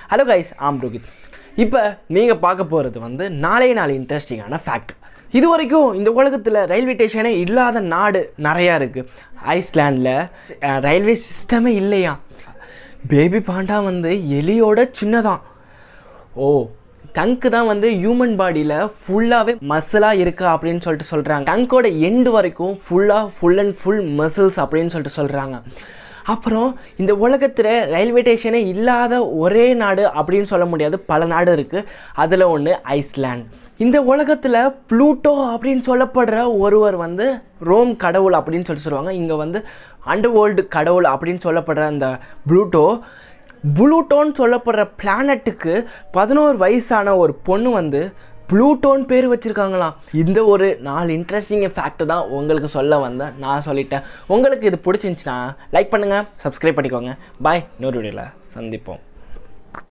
hello guys ஆம் ரோஹித் இப்போ நீங்கள் பார்க்க போகிறது வந்து நாளே நாள் இன்ட்ரெஸ்டிங்கான ஃபேக்ட் இது வரைக்கும் இந்த உலகத்தில் ரயில்வே ஸ்டேஷனே இல்லாத நாடு நிறையா இருக்குது ஐஸ்லாண்டில் ரயில்வே சிஸ்டமே இல்லையா பேபி பாண்டா வந்து எலியோட சின்னதான் ஓ டங்க்கு தான் வந்து ஹியூமன் பாடியில் ஃபுல்லாகவே மசிலாக இருக்கா அப்படின்னு சொல்லிட்டு சொல்கிறாங்க டங்கோட எண்டு வரைக்கும் ஃபுல்லாக ஃபுல் அண்ட் ஃபுல் மசில்ஸ் அப்படின்னு சொல்லிட்டு சொல்கிறாங்க அப்புறம் இந்த உலகத்தில் ரயில்வே ஸ்டேஷனே இல்லாத ஒரே நாடு அப்படின்னு சொல்ல முடியாது பல நாடு இருக்குது அதில் ஒன்று ஐஸ்லாண்ட் இந்த உலகத்தில் ப்ளூட்டோ அப்படின்னு சொல்லப்படுற ஒருவர் வந்து ரோம் கடவுள் அப்படின்னு சொல்லிட்டு சொல்லுவாங்க இங்கே வந்து அண்டர் வேர்ல்டு கடவுள் அப்படின்னு சொல்லப்படுற அந்த ப்ளூட்டோ ப்ளூட்டோன்னு சொல்லப்படுற பிளானட்டுக்கு பதினோரு வயசான ஒரு பொண்ணு வந்து ப்ளூட்டோன் பேர் வச்சுருக்காங்களாம் இந்த ஒரு நாலு இன்ட்ரெஸ்டிங் ஃபேக்ட் தான் உங்களுக்கு சொல்ல வந்தேன் நான் சொல்லிட்டேன் உங்களுக்கு இது பிடிச்சிருந்துச்சுன்னா லைக் பண்ணுங்கள் சப்ஸ்கிரைப் பண்ணிக்கோங்க பாய் இன்னொரு வீடியோவில் சந்திப்போம்